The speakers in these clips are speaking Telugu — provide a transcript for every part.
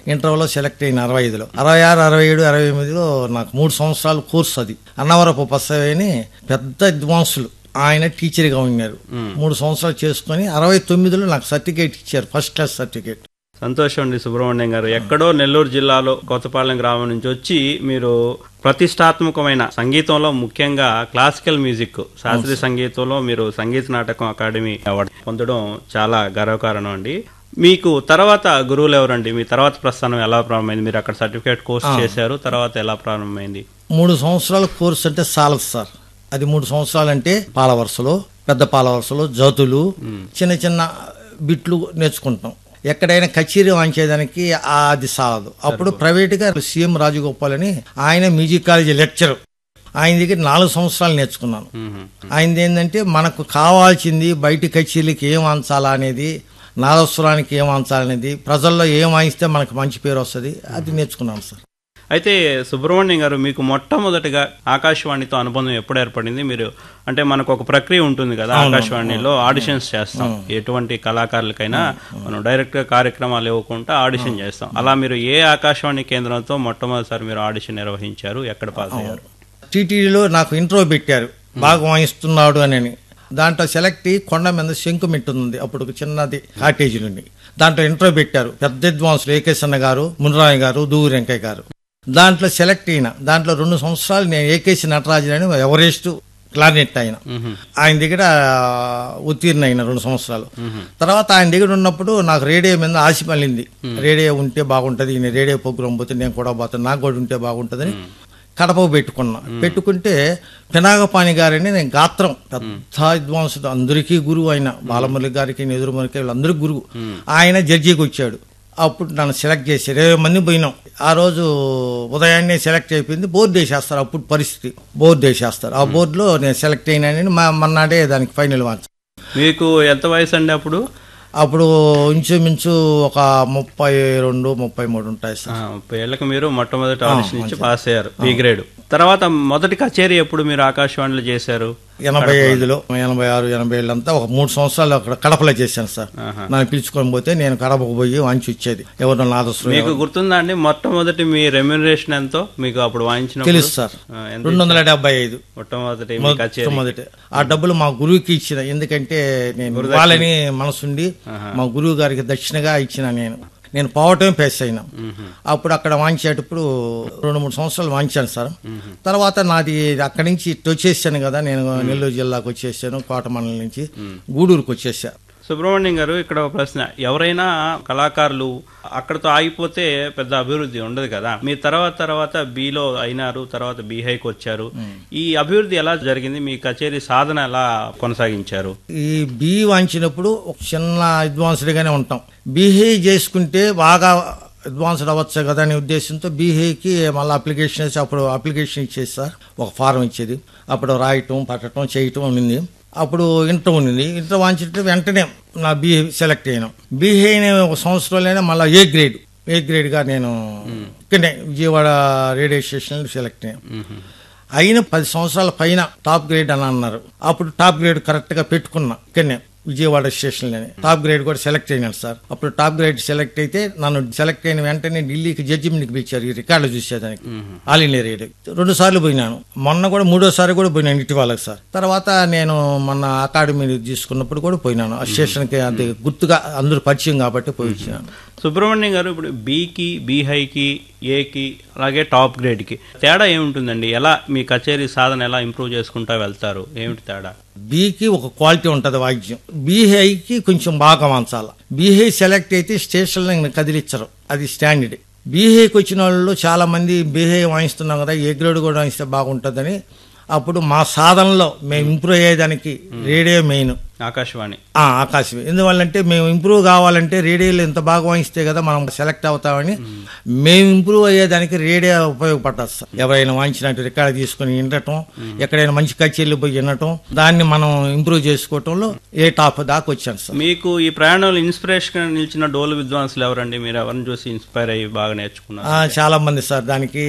ఇంటర్వ్యూలో సెలెక్ట్ అయిన అరవై ఐదులో అరవై ఆరు అరవై ఏడు అరవై ఎనిమిదిలో నాకు మూడు సంవత్సరాలు కోర్సు అది అన్నవరపు పసవేని పెద్ద విద్వాంసులు ఆయన టీచర్గా ఉన్నారు మూడు సంవత్సరాలు చేసుకొని అరవై తొమ్మిదిలో నాకు సర్టిఫికేట్ ఇచ్చారు ఫస్ట్ క్లాస్ సర్టిఫికేట్ సంతోషం అండి సుబ్రహ్మణ్యం గారు ఎక్కడో నెల్లూరు జిల్లాలో కొత్తపాలెం గ్రామం నుంచి వచ్చి మీరు ప్రతిష్టాత్మకమైన సంగీతంలో ముఖ్యంగా క్లాసికల్ మ్యూజిక్ శాస్త్రీయ సంగీతంలో మీరు సంగీత నాటకం అకాడమీ అవార్డు పొందడం చాలా గర్వకారణం అండి మీకు తర్వాత గురువులు ఎవరండి మీ తర్వాత ప్రస్థానం ఎలా ప్రారంభమైంది మీరు అక్కడ సర్టిఫికేట్ కోర్స్ చేశారు తర్వాత ఎలా ప్రారంభమైంది మూడు సంవత్సరాల కోర్సు అంటే చాలదు సార్ అది మూడు సంవత్సరాలు అంటే పాల వరుసలో పెద్ద పాల వరుసలో జతులు చిన్న చిన్న బిట్లు నేర్చుకుంటాం ఎక్కడైనా కచేరీ వాంచేదానికి ఆ అది సాలదు అప్పుడు ప్రైవేట్గా సీఎం రాజగోపాల్ అని ఆయన మ్యూజిక్ కాలేజీ లెక్చర్ ఆయన దగ్గర నాలుగు సంవత్సరాలు నేర్చుకున్నాను మ్మ్. ఆయనది ఏంటంటే మనకు కావాల్సింది బయట కచేరీలకి ఏం అంచాలా అనేది నాదస్వరానికి ఏం అంచాలనేది ప్రజల్లో ఏం వాయిస్తే మనకు మంచి పేరు వస్తుంది అది నేర్చుకున్నాను సార్ అయితే సుబ్రహ్మణ్యం గారు మీకు మొట్టమొదటిగా ఆకాశవాణితో అనుబంధం ఎప్పుడు ఏర్పడింది మీరు అంటే మనకు ఒక ప్రక్రియ ఉంటుంది కదా ఆకాశవాణిలో ఆడిషన్స్ చేస్తాం ఎటువంటి కళాకారులకైనా మనం డైరెక్ట్ గా కార్యక్రమాలు ఇవ్వకుండా ఆడిషన్ చేస్తాం అలా మీరు ఏ ఆకాశవాణి కేంద్రంతో మొట్టమొదటిసారి మీరు ఆడిషన్ నిర్వహించారు ఎక్కడ పాస్ అయ్యారు టీటీడీలో నాకు ఇంట్రో పెట్టారు బాగా వాయిస్తున్నాడు అని దాంట్లో సెలెక్ట్ అయ్యి కొండ మీద శంకు ఉంది అప్పుడు ఒక చిన్నది కాటేజీ నుండి దాంట్లో ఇంట్రో పెట్టారు పెద్ద విద్వాంసులు ఏకేశన్న గారు మునరాయ్ గారు దూరి వెంకయ్య గారు దాంట్లో సెలెక్ట్ అయిన దాంట్లో రెండు సంవత్సరాలు నేను ఏకేసి నటరాజన్ అని ఎవరెస్ట్ క్లారినెట్ ఆయన ఆయన దగ్గర ఉత్తీర్ణ అయిన రెండు సంవత్సరాలు తర్వాత ఆయన దగ్గర ఉన్నప్పుడు నాకు రేడియో మీద ఆశ మళ్ళింది రేడియో ఉంటే బాగుంటది ఈయన రేడియో ప్రోగ్రామ్ పోతే నేను కూడా పోతాను నాకు కూడా ఉంటే బాగుంటుందని కడప పెట్టుకున్నా పెట్టుకుంటే పినాగపాణి గారని నేను గాత్రం పెద్ద విద్వాంసుడు అందరికీ గురువు ఆయన బాలమురళి గారికి ఎదురుమలికి వీళ్ళందరికీ గురువు ఆయన జడ్జికి వచ్చాడు అప్పుడు నన్ను సెలెక్ట్ చేసి ఇరవై మంది పోయినాం ఆ రోజు ఉదయాన్నే సెలెక్ట్ అయిపోయింది బోర్డు వేసేస్తారు అప్పుడు పరిస్థితి బోర్డు వేసేస్తారు ఆ బోర్డులో నేను సెలెక్ట్ అయినానని మా మన్నాడే దానికి ఫైనల్ మార్చ్ మీకు ఎంత వయసు అండి అప్పుడు అప్పుడు ఇంచుమించు ఒక ముప్పై రెండు ముప్పై మూడు ఉంటాయి ఆ, సార్ ముప్పై ఏళ్ళకి మీరు మొట్టమొదటి ఆడిషన్ ఇచ్చి పాస్ అయ్యారు బి గ్రేడ్ తర్వాత మొదటి కచేరీ ఎప్పుడు మీరు ఆకాశవాణిలో చేశారు ఎనభై ఐదులో ఎనభై ఆరు ఎనభై ఏళ్ళు అంతా ఒక మూడు సంవత్సరాలు అక్కడ కడపలో చేశాను సార్ ఆహా. నన్ను పిలుచుకొని పోతే నేను కడపకు పోయి వాంచి ఇచ్చేది ఎవరినో నాదస్వరం మీకు గుర్తుందా అండి మొట్టమొదటి మీ రెమ్యునరేషన్ ఎంతో మీకు అప్పుడు వాయించిన తెలుసు సార్ రెండు వందల డెబ్బై ఐదు మొట్టమొదటి మీ కచేరీ మొదటి ఆ డబ్బులు మా గురువుకి ఇచ్చిన ఎందుకంటే నేను వాళ్ళని మనసుండి మా గురువు గారికి దక్షిణగా ఇచ్చిన నేను నేను పోవటమే పేస్ అయినా అప్పుడు అక్కడ వాంచేటప్పుడు రెండు మూడు సంవత్సరాలు వాంచాను సార్ తర్వాత నాది అక్కడి నుంచి ఇటు వచ్చేసాను కదా నేను నెల్లూరు జిల్లాకు వచ్చేసాను కోటమండలం నుంచి గూడూరుకు వచ్చేసా సుబ్రహ్మణ్యం గారు ఇక్కడ ఒక ప్రశ్న ఎవరైనా కళాకారులు అక్కడతో ఆగిపోతే పెద్ద అభివృద్ధి ఉండదు కదా మీ తర్వాత తర్వాత బిలో అయినారు తర్వాత బీహైకి వచ్చారు ఈ అభివృద్ధి ఎలా జరిగింది మీ కచేరీ సాధన ఎలా కొనసాగించారు ఈ బి వాంచినప్పుడు ఒక చిన్న అడ్వాన్స్డ్గానే ఉంటాం బీహే చేసుకుంటే బాగా అడ్వాన్స్డ్ అవ్వచ్చు కదా అనే ఉద్దేశంతో బీహేకి మళ్ళీ అప్లికేషన్ వేసి అప్పుడు అప్లికేషన్ ఇచ్చేది సార్ ఒక ఫారం ఇచ్చేది అప్పుడు రాయటం పట్టడం చేయటం ఉంది అప్పుడు ఇంటర్ ఉంది ఇంటర్ వాంచితే వెంటనే నా బీఏ సెలెక్ట్ అయ్యాను బీఏ ఒక సంవత్సరంలోనే మళ్ళీ ఏ గ్రేడ్ ఏ గ్రేడ్గా నేను ఇక్కడనే విజయవాడ రేడియో స్టేషన్ సెలెక్ట్ అయ్యాను అయిన పది సంవత్సరాల పైన టాప్ గ్రేడ్ అని అన్నారు అప్పుడు టాప్ గ్రేడ్ కరెక్ట్ గా పెట్టుకున్నా ఇక్కడనే విజయవాడ స్టేషన్లోనే టాప్ గ్రేడ్ కూడా సెలెక్ట్ అయినాను సార్ అప్పుడు టాప్ గ్రేడ్ సెలెక్ట్ అయితే నన్ను సెలెక్ట్ అయిన వెంటనే ఢిల్లీకి జడ్జిమెంట్కి పిలిచారు ఈ రికార్డులు చూసేదానికి ఆల్ ఇండియా రేడియో రెండు సార్లు పోయినాను మొన్న కూడా మూడోసారి కూడా పోయినాను ఇటు వాళ్ళకి సార్ తర్వాత నేను మొన్న అకాడమీ తీసుకున్నప్పుడు కూడా పోయినాను ఆ స్టేషన్కి అది గుర్తుగా అందరూ పరిచయం కాబట్టి పోయి వచ్చినాను సుబ్రహ్మణ్యం గారు ఇప్పుడు బీకి బీహైకి ఏకి అలాగే టాప్ గ్రేడ్కి తేడా ఏముంటుందండి ఎలా మీ కచేరీ సాధన ఎలా ఇంప్రూవ్ చేసుకుంటా వెళ్తారు ఏమిటి తేడా బీకి ఒక క్వాలిటీ ఉంటుంది వాయిద్యం బీహైకి కొంచెం బాగా వంచాల బీహై సెలెక్ట్ అయితే స్టేషన్లో ఇంక కదిలిచ్చరు అది స్టాండర్డ్ బీహైకి వచ్చిన వాళ్ళు చాలా మంది బీహై వాయిస్తున్నాం కదా ఏ గ్రేడ్ కూడా వాయిస్తే బాగుంటుందని అప్పుడు మా సాధనలో మేము ఇంప్రూవ్ అయ్యేదానికి రేడియో మెయిన్ ఆకాశవాణి ఆ, ఆకాశమే ఎందువల్లంటే మేము ఇంప్రూవ్ కావాలంటే రేడియోలో ఎంత బాగా వాయిస్తే కదా మనం సెలెక్ట్ అవుతామని మేము ఇంప్రూవ్ అయ్యేదానికి రేడియో ఉపయోగపడదు సార్ ఎవరైనా వాయించినట్టు రికార్డు తీసుకుని వినటం ఎక్కడైనా మంచి కచేరీలు పోయి వినటం దాన్ని మనం ఇంప్రూవ్ చేసుకోవటంలో ఏ టాప్ దాకా వచ్చాను సార్ మీకు ఈ ప్రయాణంలో ఇన్స్పిరేషన్ నిలిచిన డోలు విద్వాంసులు ఎవరండి మీరు ఎవరిని చూసి ఇన్స్పైర్ అయ్యి బాగా నేర్చుకున్నారు ఆ, చాలా మంది సార్ దానికి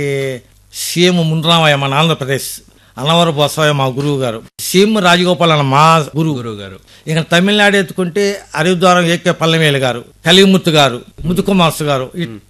సీఎం మున్రామయ్య మన ఆంధ్రప్రదేశ్ అన్నవరపు బసవయ్య మా గురువు గారు సీఎం రాజగోపాల్ అన్న మా గురువు గురువు గారు ఇక తమిళనాడు ఎత్తుకుంటే అరిద్వారం ఏకే పల్లమేలు గారు కలిముత్తు గారు ముతుకుమాస్ గారు ఇట్ట